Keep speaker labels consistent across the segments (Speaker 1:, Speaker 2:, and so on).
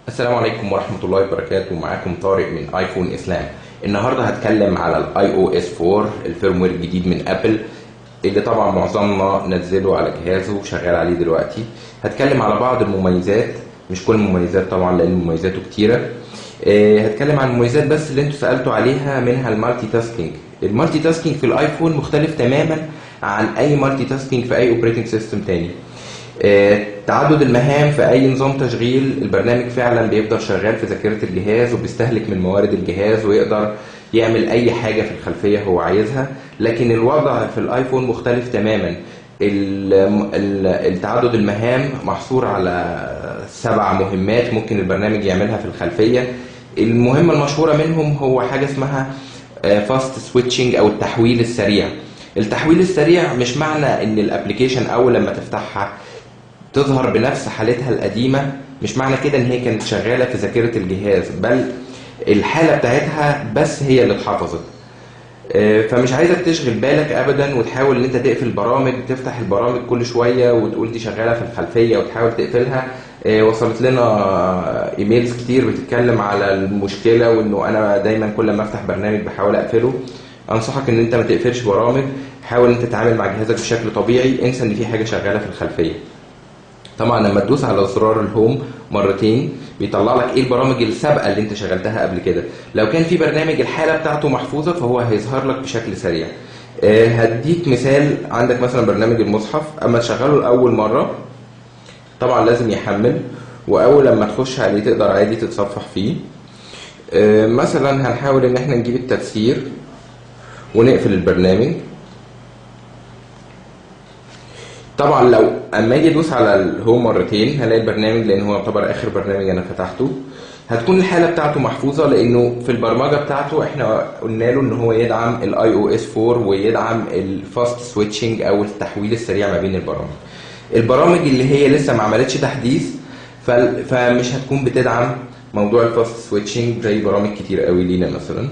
Speaker 1: السلام عليكم ورحمة الله وبركاته معاكم طارق من ايفون اسلام النهاردة هتكلم على الاي او اس 4 الفيرموير الجديد من ابل اللي طبعا معظمنا نزله على جهازه وشغال عليه دلوقتي هتكلم على بعض المميزات مش كل المميزات طبعا لان مميزاته كتيرة آه، هتكلم عن المميزات بس اللي انتوا سألتوا عليها منها المالتي تاسكينج المالتي تاسكينج في الايفون مختلف تماما عن اي مالتي تاسكينج في اي اوبريتنج سيستم تاني آه، تعدد المهام في اي نظام تشغيل البرنامج فعلا بيفضل شغال في ذاكره الجهاز وبيستهلك من موارد الجهاز ويقدر يعمل اي حاجه في الخلفيه هو عايزها لكن الوضع في الايفون مختلف تماما ال- ال- التعدد المهام محصور على سبع مهمات ممكن البرنامج يعملها في الخلفيه المهمه المشهوره منهم هو حاجه اسمها فاست سويتشنج او التحويل السريع التحويل السريع مش معنى ان الابلكيشن اول لما تفتحها تظهر بنفس حالتها القديمة مش معنى كده ان هي كانت شغالة في ذاكرة الجهاز بل الحالة بتاعتها بس هي اللي اتحفظت آه، فمش عايزك تشغل بالك ابدا وتحاول ان انت تقفل برامج تفتح البرامج كل شوية وتقول دي شغالة في الخلفية وتحاول تقفلها آه، وصلت لنا ايميلز كتير بتتكلم على المشكلة وانه انا دايما كل ما افتح برنامج بحاول اقفله انصحك ان انت ما تقفلش برامج حاول ان انت تتعامل مع جهازك بشكل طبيعي انسى ان في حاجة شغالة في الخلفية طبعا لما تدوس على زرار الهوم مرتين بيطلع لك ايه البرامج السابقه اللي انت شغلتها قبل كده لو كان في برنامج الحاله بتاعته محفوظه فهو هيظهر لك بشكل سريع آه، هديك مثال عندك مثلا برنامج المصحف اما تشغله لاول مره طبعا لازم يحمل واول لما تخش عليه تقدر عادي تتصفح فيه آه، مثلا هنحاول ان احنا نجيب التفسير ونقفل البرنامج طبعا لو اما اجي ادوس على الهوم مرتين هلاقي البرنامج لان هو يعتبر اخر برنامج انا فتحته هتكون الحاله بتاعته محفوظه لانه في البرمجه بتاعته احنا قلنا له ان هو يدعم الاي او اس 4 ويدعم الفاست سويتشنج او التحويل السريع ما بين البرامج البرامج اللي هي لسه ما عملتش تحديث فال- فمش هتكون بتدعم موضوع الفاست سويتشنج زي برامج كتير قوي لينا مثلا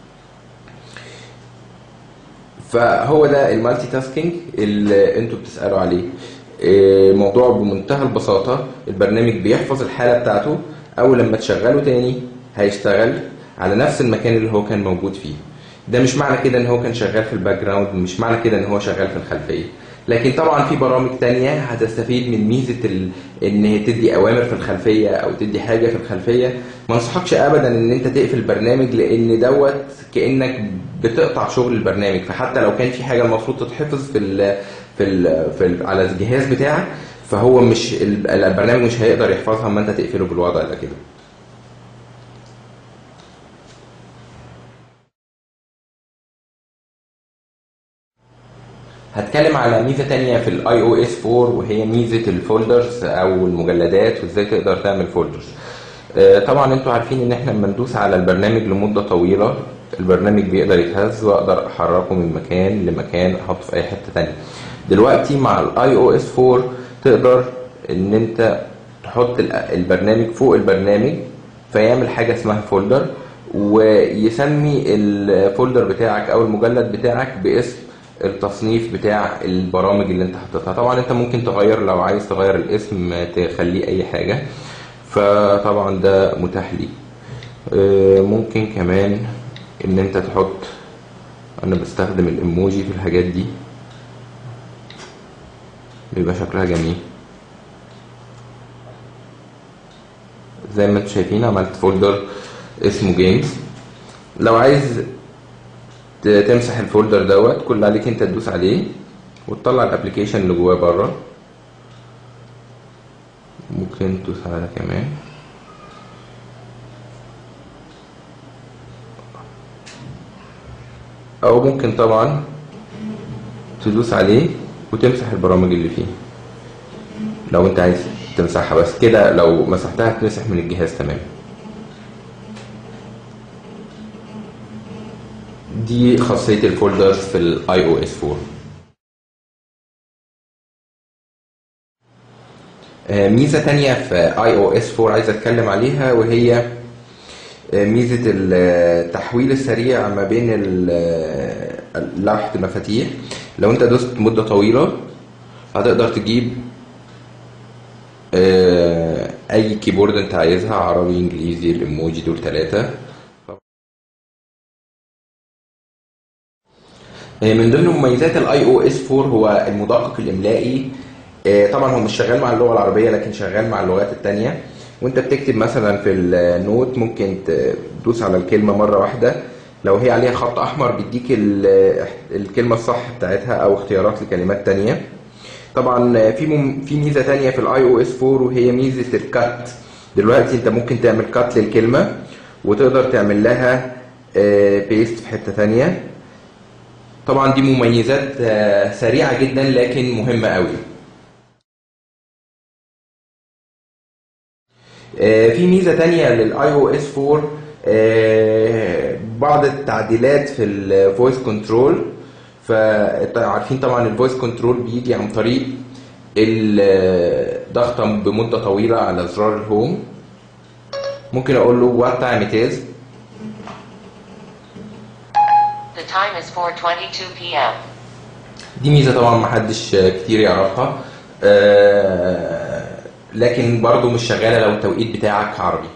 Speaker 1: فهو ده المالتي تاسكينج اللي انتوا بتسالوا عليه إيه، موضوع بمنتهى البساطه البرنامج بيحفظ الحاله بتاعته اول لما تشغله تاني هيشتغل على نفس المكان اللي هو كان موجود فيه ده مش معنى كده ان هو كان شغال في الباك جراوند مش معنى كده ان هو شغال في الخلفيه لكن طبعا في برامج تانية هتستفيد من ميزة ال... ان هي تدي اوامر في الخلفية او تدي حاجة في الخلفية ما انصحكش ابدا ان انت تقفل برنامج لان دوت كانك بتقطع شغل البرنامج فحتى لو كان في حاجة المفروض تتحفظ في ال... في ال... في ال... على الجهاز بتاعك فهو مش ال- البرنامج مش هيقدر يحفظها اما انت تقفله بالوضع ده كده هتكلم على ميزة تانية في الاي او اس 4 وهي ميزة الفولدرز او المجلدات وازاي تقدر تعمل فولدرز آه، طبعا انتوا عارفين ان احنا لما ندوس على البرنامج لمدة طويلة البرنامج بيقدر يتهز واقدر احركه من مكان لمكان احطه في اي حتة تانية دلوقتي مع الاي او اس 4 تقدر ان انت تحط ال- البرنامج فوق البرنامج فيعمل حاجة اسمها فولدر ويسمي الفولدر بتاعك او المجلد بتاعك باسم التصنيف بتاع البرامج اللي انت حطيتها طبعا انت ممكن تغير لو عايز تغير الاسم تخليه اي حاجة فطبعا ده متاح لي اه، ممكن كمان ان انت تحط انا بستخدم الايموجي في الحاجات دي بيبقى شكلها جميل زي ما انتم شايفين عملت فولدر اسمه جيمز لو عايز ت- تمسح الفولدر دوت كل اللي عليك انت تدوس عليه وتطلع الابلكيشن اللي جواه بره ممكن تدوس على كمان او ممكن طبعا تدوس عليه وتمسح البرامج اللي فيه لو انت عايز تمسحها بس كده لو مسحتها تمسح من الجهاز تمام دي خاصية الفولدرز في الاي او اس 4 آه، ميزة تانية في اي او اس 4 عايز اتكلم عليها وهي آه، ميزة التحويل السريع ما بين ال- لوحة المفاتيح لو انت دوست مدة طويلة هتقدر تجيب آه، اي كيبورد انت عايزها عربي انجليزي الايموجي دول ثلاثة من ضمن مميزات الاي او اس 4 هو المدقق الاملائي آه، طبعا هو مش شغال مع اللغه العربيه لكن شغال مع اللغات التانية وانت بتكتب مثلا في النوت ممكن تدوس على الكلمه مره واحده لو هي عليها خط احمر بيديك ال- الكلمه الصح بتاعتها او اختيارات لكلمات تانية طبعا في مم... في ميزه تانية في الاي او اس 4 وهي ميزه الكات دلوقتي انت ممكن تعمل كات للكلمه وتقدر تعمل لها بيست في حته تانية طبعا دي مميزات آه، سريعه جدا لكن مهمه قوي آه، في ميزه تانية للاي او اس 4 آه، بعض التعديلات في الفويس كنترول فعارفين طبعا الفويس كنترول بيجي عن طريق الضغط بمده طويله على زرار الهوم ممكن اقول له وات تايم ات از
Speaker 2: The time is 4:22 p.m.
Speaker 1: دي ميزه طبعا محدش كتير يعرفها آه، لكن برضو مش شغاله لو التوقيت بتاعك عربي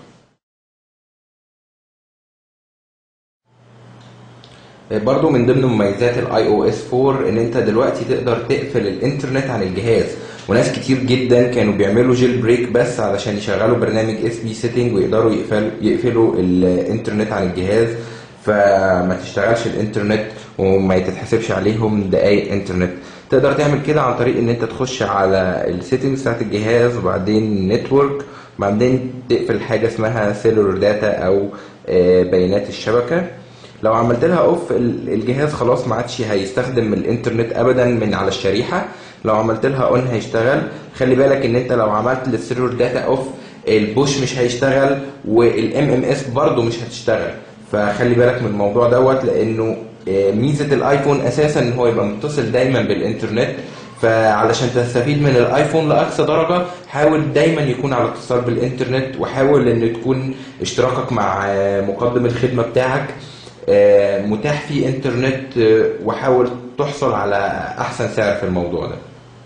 Speaker 1: برضو من ضمن مميزات الاي او اس 4 ان انت دلوقتي تقدر تقفل الانترنت عن الجهاز وناس كتير جدا كانوا بيعملوا جيل بريك بس علشان يشغلوا برنامج اس بي سيتنج ويقدروا يقفلوا يقفلوا الانترنت عن الجهاز فما تشتغلش الانترنت وما تتحسبش عليهم دقايق انترنت تقدر تعمل كده عن طريق ان انت تخش على السيتنجز بتاعت الجهاز وبعدين نتورك بعدين تقفل حاجه اسمها سيلولر داتا او آه، بيانات الشبكه لو عملت لها اوف الجهاز خلاص ما عادش هيستخدم الانترنت ابدا من على الشريحه لو عملت لها اون هيشتغل خلي بالك ان انت لو عملت للسيرور داتا اوف البوش مش هيشتغل والام ام اس برضه مش هتشتغل فخلي بالك من الموضوع دوت لانه آه، ميزه الايفون اساسا ان هو يبقى متصل دايما بالانترنت فعلشان تستفيد من الايفون لاقصى درجه حاول دايما يكون على اتصال بالانترنت وحاول ان تكون اشتراكك مع آه، مقدم الخدمه بتاعك آه، متاح فيه انترنت آه، وحاول تحصل على احسن سعر في الموضوع ده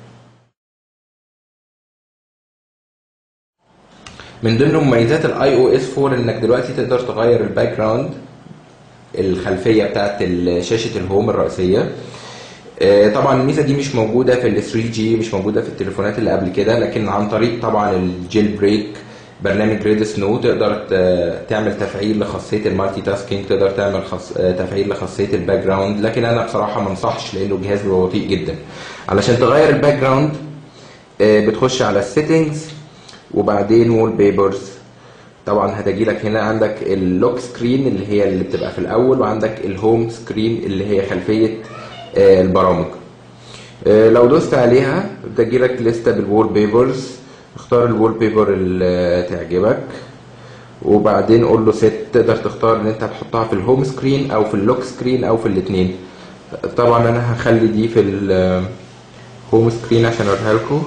Speaker 1: من ضمن مميزات الاي او اس 4 انك دلوقتي تقدر تغير الباك جراوند الخلفيه بتاعت ال- شاشه الهوم الرئيسيه آه، طبعا الميزه دي مش موجوده في ال 3 جي مش موجوده في التليفونات اللي قبل كده لكن عن طريق طبعا الجيل بريك برنامج ريد سنو تقدر ت- تعمل تفعيل لخاصيه المالتي تاسكينج تقدر تعمل خاص... آه، تفعيل لخاصيه الباك جراوند لكن انا بصراحه ما انصحش لانه الجهاز بيبقى بطيء جدا علشان تغير الباك جراوند آه، بتخش على السيتنجز وبعدين وول بيبرز طبعا هتجي لك هنا عندك اللوك سكرين اللي هي اللي بتبقى في الاول وعندك الهوم سكرين اللي هي خلفيه آه، البرامج آه، لو دوست عليها بتجي لك لسته بالوول بيبرز اختار الوول بيبر اللي تعجبك وبعدين قول له ست تقدر تختار ان انت هتحطها في الهوم سكرين او في اللوك سكرين او في الاثنين طبعا انا هخلي دي في الهوم سكرين عشان اوريها لكم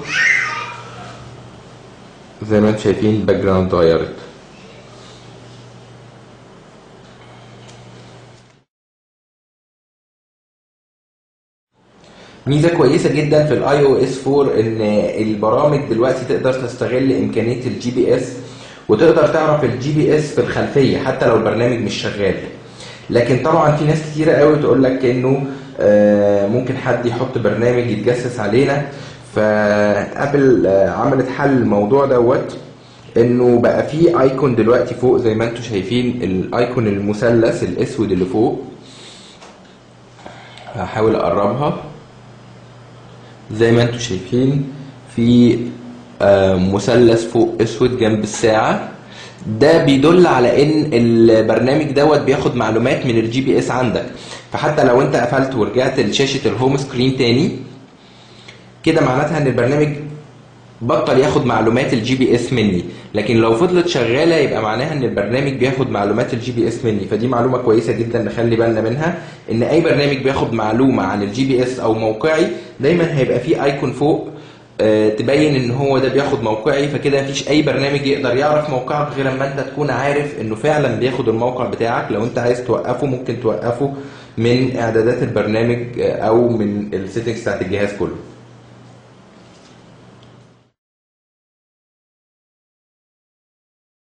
Speaker 1: زي ما انتم شايفين الباك جراوند اتغيرت ميزه كويسه جدا في الاي او اس 4 ان البرامج دلوقتي تقدر تستغل امكانيه الجي بي اس وتقدر تعرف الجي بي اس في الخلفيه حتى لو البرنامج مش شغال لكن طبعا في ناس كتيره قوي تقول لك انه آه، ممكن حد يحط برنامج يتجسس علينا فابل آه، عملت حل الموضوع دوت انه بقى في ايكون دلوقتي فوق زي ما انتم شايفين الايكون المثلث الاسود اللي فوق هحاول اقربها زي ما انتم شايفين في آه، مثلث فوق اسود جنب الساعة ده بيدل على ان البرنامج دوت بياخد معلومات من الجي بي اس عندك فحتى لو انت قفلت ورجعت لشاشة الهوم سكرين تاني كده معناتها ان البرنامج بطل ياخد معلومات الجي بي اس مني لكن لو فضلت شغاله يبقى معناها ان البرنامج بياخد معلومات الجي بي اس مني فدي معلومه كويسه جدا نخلي بالنا منها ان اي برنامج بياخد معلومه عن الجي بي اس او موقعي دايما هيبقى فيه ايكون فوق آه، تبين ان هو ده بياخد موقعي فكده مفيش اي برنامج يقدر يعرف موقعك غير اما انت تكون عارف انه فعلا بياخد الموقع بتاعك لو انت عايز توقفه ممكن توقفه من اعدادات البرنامج آه، او من السيتنجز بتاعت الجهاز كله